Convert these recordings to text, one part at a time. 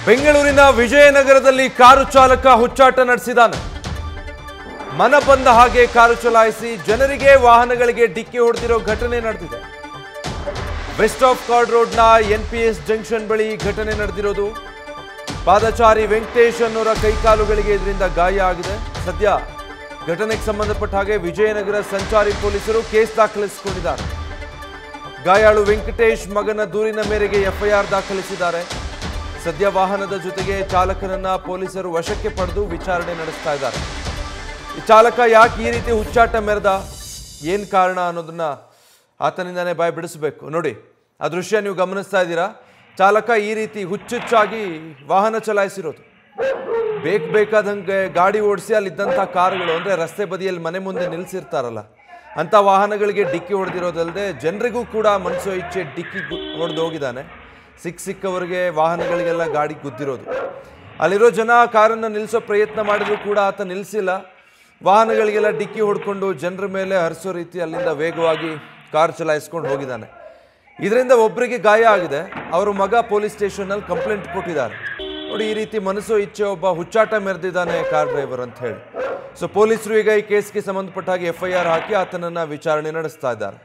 ಬೆಂಗಳೂರಿನ ವಿಜಯನಗರದಲ್ಲಿ ಕಾರು ಚಾಲಕ ಹುಚ್ಚಾಟ ನಡೆಸಿದ್ದಾನೆ ಮನ ಬಂದ ಹಾಗೆ ಕಾರು ಚಲಾಯಿಸಿ ಜನರಿಗೆ ವಾಹನಗಳಿಗೆ ಡಿಕ್ಕಿ ಹೊಡೆದಿರೋ ಘಟನೆ ನಡೆದಿದೆ ವೆಸ್ಟ್ ಆಫ್ ಕಾರ್ಡ್ ರೋಡ್ನ ಎನ್ಪಿಎಸ್ ಜಂಕ್ಷನ್ ಬಳಿ ಈ ಘಟನೆ ನಡೆದಿರೋದು ಪಾದಚಾರಿ ವೆಂಕಟೇಶ್ ಅನ್ನೋರ ಕೈಕಾಲುಗಳಿಗೆ ಇದರಿಂದ ಗಾಯ ಆಗಿದೆ ಸದ್ಯ ಘಟನೆಗೆ ಸಂಬಂಧಪಟ್ಟ ಹಾಗೆ ವಿಜಯನಗರ ಸಂಚಾರಿ ಪೊಲೀಸರು ಕೇಸ್ ದಾಖಲಿಸಿಕೊಂಡಿದ್ದಾರೆ ಗಾಯಾಳು ವೆಂಕಟೇಶ್ ಮಗನ ದೂರಿನ ಮೇರೆಗೆ ಎಫ್ಐಆರ್ ದಾಖಲಿಸಿದ್ದಾರೆ ಸದ್ಯ ವಾಹನದ ಜೊತೆಗೆ ಚಾಲಕನನ್ನ ಪೊಲೀಸರು ವಶಕ್ಕೆ ಪಡೆದು ವಿಚಾರಣೆ ನಡೆಸ್ತಾ ಇದ್ದಾರೆ ಈ ಚಾಲಕ ಯಾಕೆ ಈ ರೀತಿ ಹುಚ್ಚಾಟ ಮೆರೆದ ಏನ್ ಕಾರಣ ಅನ್ನೋದನ್ನ ಆತನಿಂದಾನೇ ಬಾಯಿ ಬಿಡಿಸಬೇಕು ನೋಡಿ ಆ ದೃಶ್ಯ ನೀವು ಗಮನಿಸ್ತಾ ಇದ್ದೀರಾ ಚಾಲಕ ಈ ರೀತಿ ಹುಚ್ಚುಚ್ಚಾಗಿ ವಾಹನ ಚಲಾಯಿಸಿರೋದು ಬೇಕು ಬೇಕಾದಂಗೆ ಗಾಡಿ ಓಡಿಸಿ ಅಲ್ಲಿದ್ದಂಥ ಕಾರುಗಳು ಅಂದರೆ ರಸ್ತೆ ಬದಿಯಲ್ಲಿ ಮನೆ ಮುಂದೆ ನಿಲ್ಲಿಸಿರ್ತಾರಲ್ಲ ಅಂಥ ವಾಹನಗಳಿಗೆ ಡಿಕ್ಕಿ ಹೊಡೆದಿರೋದಲ್ಲದೆ ಜನರಿಗೂ ಕೂಡ ಮನಸ್ಸೋ ಇಚ್ಛೆ ಡಿಕ್ಕಿ ಹೊಡೆದು ಹೋಗಿದ್ದಾನೆ ಸಿಕ್ಕ ಸಿಕ್ಕವರಿಗೆ ವಾಹನಗಳಿಗೆಲ್ಲ ಗಾಡಿ ಗುದ್ದಿರೋದು ಅಲ್ಲಿರೋ ಜನ ಕಾರನ್ನು ನಿಲ್ಲಿಸೋ ಪ್ರಯತ್ನ ಮಾಡಿದ್ರು ಕೂಡ ಆತ ನಿಲ್ಲಿಸಿಲ್ಲ ವಾಹನಗಳಿಗೆಲ್ಲ ಡಿಕ್ಕಿ ಹೊಡ್ಕೊಂಡು ಜನರ ಮೇಲೆ ಹರಿಸೋ ರೀತಿ ಅಲ್ಲಿಂದ ವೇಗವಾಗಿ ಕಾರ್ ಚಲಾಯಿಸ್ಕೊಂಡು ಹೋಗಿದ್ದಾನೆ ಇದರಿಂದ ಒಬ್ಬರಿಗೆ ಗಾಯ ಆಗಿದೆ ಅವರ ಮಗ ಪೊಲೀಸ್ ಸ್ಟೇಷನ್ನಲ್ಲಿ ಕಂಪ್ಲೇಂಟ್ ಕೊಟ್ಟಿದ್ದಾರೆ ನೋಡಿ ಈ ರೀತಿ ಮನಸ್ಸು ಇಚ್ಛೆ ಒಬ್ಬ ಹುಚ್ಚಾಟ ಮೆರೆದಿದ್ದಾನೆ ಕಾರ್ ಡ್ರೈವರ್ ಅಂತ ಹೇಳಿ ಸೊ ಪೊಲೀಸರು ಈಗ ಈ ಕೇಸ್ಗೆ ಸಂಬಂಧಪಟ್ಟ ಹಾಗೆ ಎಫ್ ಐ ಆರ್ ಹಾಕಿ ಆತನನ್ನ ವಿಚಾರಣೆ ನಡೆಸ್ತಾ ಇದ್ದಾರೆ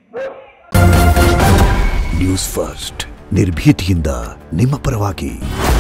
ನ್ಯೂಸ್ ಫಸ್ಟ್ ನಿರ್ಭೀತಿಯಿಂದ ನಿಮ್ಮ ಪರವಾಗಿ